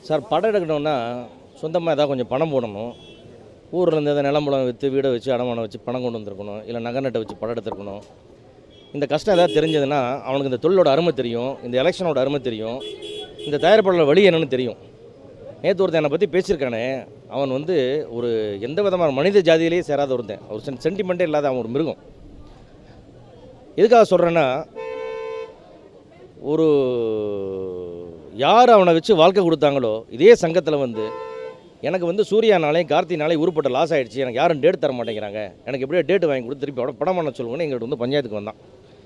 sir படம் எடுக்கணும்னா சொந்தமாக ஏதாவது கொஞ்சம் பணம் போடணும் ஊரில் இருந்து எதாவது நிலம்பலம் விற்று வீடை வச்சு அடமானம் வச்சு பணம் கொண்டு வந்திருக்கணும் இல்லை நகை நட்டை வச்சு படம் எடுத்திருக்கணும் இந்த கஷ்டம் ஏதாவது தெரிஞ்சதுன்னா அவனுக்கு இந்த தொழிலோட அருமை தெரியும் இந்த எலெக்ஷனோட அருமை தெரியும் இந்த தயாரிப்பாளர் வழி என்னன்னு தெரியும் நேற்று ஒருத்தன் என்னை பற்றி பேசியிருக்கானே அவன் வந்து ஒரு எந்த விதமான மனித ஜாதியிலேயே சேராத ஒருத்தன் ஒரு சென் சென்டிமெண்ட்டே இல்லாத அவன் ஒரு மிருகம் எதுக்காக சொல்கிறேன்னா ஒரு யார் அவனை வச்சு வாழ்க்கை கொடுத்தாங்களோ இதே சங்கத்தில் வந்து எனக்கு வந்து சூர்யானாலையும் கார்த்தினாலையும் உருப்பட்ட லாஸ் ஆயிடுச்சு எனக்கு யாரும் டேட் தர மாட்டேங்கிறாங்க எனக்கு எப்படியோ டேட் வாங்கி கொடுத்து திருப்பி படம் படம் பண்ண சொல்லுங்கன்னு எங்கள்கிட்ட வந்து பஞ்சாயத்துக்கு வந்தான்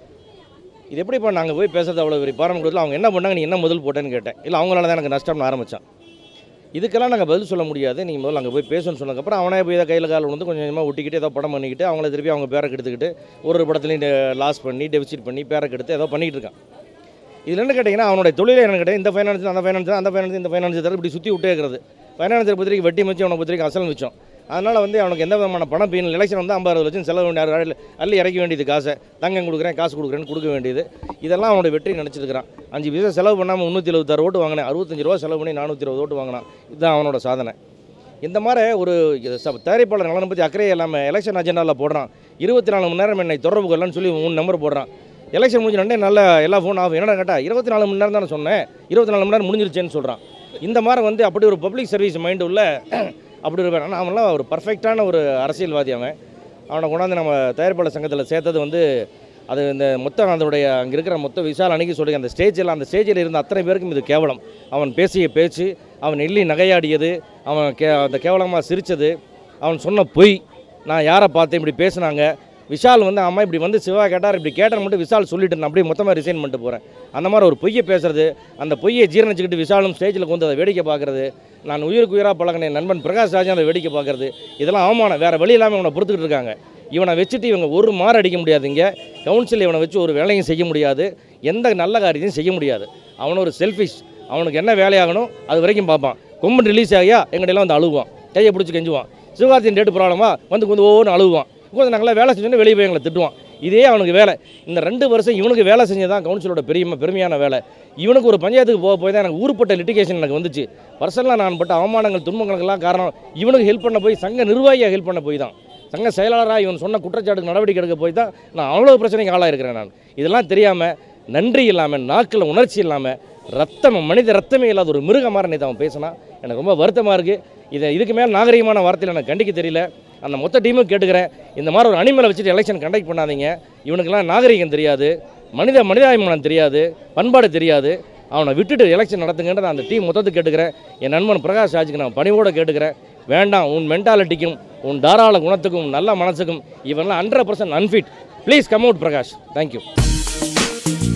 இது எப்படிப்பா நாங்கள் போய் பேசுறது அவ்வளோ பெரிய பாரம் கொடுத்துல அவங்க என்ன பண்ணாங்க நீ என்ன முதல் போட்டேன்னு கேட்டேன் இல்லை அவங்களால தான் எனக்கு நஷ்டம்னு ஆரம்பித்தான் இதுக்கெல்லாம் நாங்கள் பதில் சொல்ல முடியாது நீங்கள் முதல்ல அங்கே போய் பேசணும்னு சொன்னதுக்கப்புறம் அவனே போய் இதை கையில் கால் வந்து கொஞ்சம் கொஞ்சமாக ஒட்டிக்கிட்டு ஏதோ படம் பண்ணிக்கிட்டு அவங்கள திருப்பி அவங்க பேரை கெடுத்துக்கிட்டு ஒரு ஒரு படத்துலையும் லாஸ் பண்ணி டெபிசிட் பண்ணி பேரை கெடுத்து ஏதோ பண்ணிக்கிட்டு இருக்கான் இதில் என்ன கேட்டிங்கன்னா அவனுடைய தொழிலே என்ன கேட்டேன் இந்த ஃபைனான்ஸ் அந்த ஃபைனான்ஸ் அந்த ஃபைனான்ஸ் இந்த ஃபைனான்ஸ் தர இப்படி சுற்றி விட்டே இருக்கிறது ஃபைனான்ஸர் பத்திரிக்கை வட்டி மிச்சம் அவனை பத்திரிக்கை அசல் மிச்சம் அதனால் வந்து அவனுக்கு எந்த விதமான பணம் பீன் எலெக்ஷன் வந்து ஐம்பது அறுபது லட்சம் செலவு வேண்டிய அள்ளி- அள்ளி இறக்க வேண்டியது காசை தங்கம் கொடுக்குறேன் காசு கொடுக்குறேன்னு கொடுக்க வேண்டியது இதெல்லாம் அவனுடைய வெற்றி நினச்சிருக்கிறான் அஞ்சு பைசா செலவு பண்ணாமல் முந்நூற்றி எழுபத்தாறு ஓட்டு வாங்கினேன் அறுபத்தஞ்சு ரூபா செலவு பண்ணி நானூற்றி இருபது ஓட்டு வாங்கினான் இதுதான் அவனோட சாதனை இந்த மாதிரி ஒரு இது ச- தயாரிப்பாளர் நலனை பற்றி அக்கறையே இல்லாமல் எலெக்ஷன் அஜெண்டாவில் போடுறான் இருபத்தி நாலு மணி நேரம் என்னை தொடர்பு கொள்ளன்னு சொல்லி மூணு நம்பர் போடுறான் எலெக்ஷன் முடிஞ்ச உடனே நல்ல எல்லா ஃபோன் ஆஃப் என்னடா கேட்டா இருபத்தி நாலு மணி நேரம் தானே சொன்னேன் இருபத்தி நாலு மணி நேரம் முடிஞ்சிருச்சேன்னு சொல்கிறான் இந்த மாதிரி வந்து அப்படி ஒரு பப்ளிக் சர்வீஸ் மைண்டு உள்ள அப்படி ஒரு ஆனால் அவன்லாம் ஒரு பர்ஃபெக்டான ஒரு அரசியல்வாதி அவன் அவனை கொண்டாந்து நம்ம தயாரிப்பாளர் சங்கத்தில் சேர்த்தது வந்து அது இந்த மொத்தம் அதனுடைய அங்கே இருக்கிற மொத்த விசால் அன்னைக்கு சொல்லி அந்த ஸ்டேஜில் அந்த ஸ்டேஜில் இருந்த அத்தனை பேருக்கும் இது கேவலம் அவன் பேசிய பேச்சு அவன் எள்ளி நகையாடியது அவன் கே அந்த கேவலமாக சிரித்தது அவன் சொன்ன பொய் நான் யாரை பார்த்தேன் இப்படி பேசுனாங்க விஷால் வந்து அம்மா இப்படி வந்து சிவா கேட்டார் இப்படி கேட்டார் மட்டும் விஷால் சொல்லிட்டு நான் அப்படியே மொத்தமாக ரிசைன் பண்ணிட்டு போகிறேன் அந்த மாதிரி ஒரு பொய்யை பேசுறது அந்த பொய்யை ஜீரணிச்சுக்கிட்டு விஷாலும் ஸ்டேஜில் கொண்டு அதை வேடிக்கை பார்க்குறது நான் உயிருக்கு உயிராக பழகின என் நண்பன் பிரகாஷ் ராஜன் அதை வேடிக்கை பார்க்குறது இதெல்லாம் அவமானம் வேறு வழி இல்லாமல் இவனை பொறுத்துக்கிட்டு இருக்காங்க இவனை வச்சுட்டு இவங்க ஒரு மாறு அடிக்க முடியாதுங்க கவுன்சில் இவனை வச்சு ஒரு வேலையும் செய்ய முடியாது எந்த நல்ல காரியத்தையும் செய்ய முடியாது அவன் ஒரு செல்ஃபிஷ் அவனுக்கு என்ன வேலையாகணும் அது வரைக்கும் பார்ப்பான் கொம்பன் ரிலீஸ் ஆகியா எங்கள்டெல்லாம் வந்து அழுவான் கையை பிடிச்சி கெஞ்சுவான் சிவகார்த்தியின் டேட்டு ப்ராப்ளமா வந்து கொஞ்சம் ஒவ்வொன்று அழுவான் கொஞ்சம் நாங்களாம் வேலை செஞ்சோன்னே வெளியே போய் எங்களை திட்டுவான் இதே அவனுக்கு வேலை இந்த ரெண்டு வருஷம் இவனுக்கு வேலை செஞ்சதான் கவுன்சிலோட பெரிய பெருமையான வேலை இவனுக்கு ஒரு பஞ்சாயத்துக்கு போக போய் தான் எனக்கு ஊருப்பட்ட லிட்டிகேஷன் எனக்கு வந்துச்சு பர்சனலாக நான் பட்ட அவமானங்கள் துன்பங்களுக்கெல்லாம் காரணம் இவனுக்கு ஹெல்ப் பண்ண போய் சங்க நிர்வாகியாக ஹெல்ப் பண்ண போய் தான் சங்க செயலாளராக இவன் சொன்ன குற்றச்சாட்டுக்கு நடவடிக்கை எடுக்க போய் தான் நான் அவ்வளோ பிரச்சனைக்கு ஆளாயிருக்கிறேன் நான் இதெல்லாம் தெரியாமல் நன்றி இல்லாமல் நாக்கில் உணர்ச்சி இல்லாமல் ரத்தம் மனித ரத்தமே இல்லாத ஒரு மிருக மாதிரி நேற்று அவன் பேசினா எனக்கு ரொம்ப வருத்தமாக இருக்குது இதை இதுக்கு மேலே நாகரிகமான வார்த்தையில் எனக்கு கண்டிக்க தெரியல அந்த மொத்த டீமும் கேட்டுக்கிறேன் இந்த மாதிரி ஒரு அனிமலை வச்சுட்டு எலெக்ஷன் கண்டக்ட் பண்ணாதீங்க இவனுக்கெல்லாம் நாகரிகம் தெரியாது மனித மனிதாபிமானம் தெரியாது பண்பாடு தெரியாது அவனை விட்டுட்டு எலெக்ஷன் நடத்துங்கன்றத அந்த டீம் மொத்தத்துக்கு கேட்டுக்கிறேன் என் நண்பன் பிரகாஷ் ராஜுக்கு நான் பணிவோடு கேட்டுக்கிறேன் வேண்டாம் உன் மென்டாலிட்டிக்கும் உன் தாராள குணத்துக்கும் உன் நல்ல மனசுக்கும் இவன்லாம் hundred percent unfit please come out Prakash thank you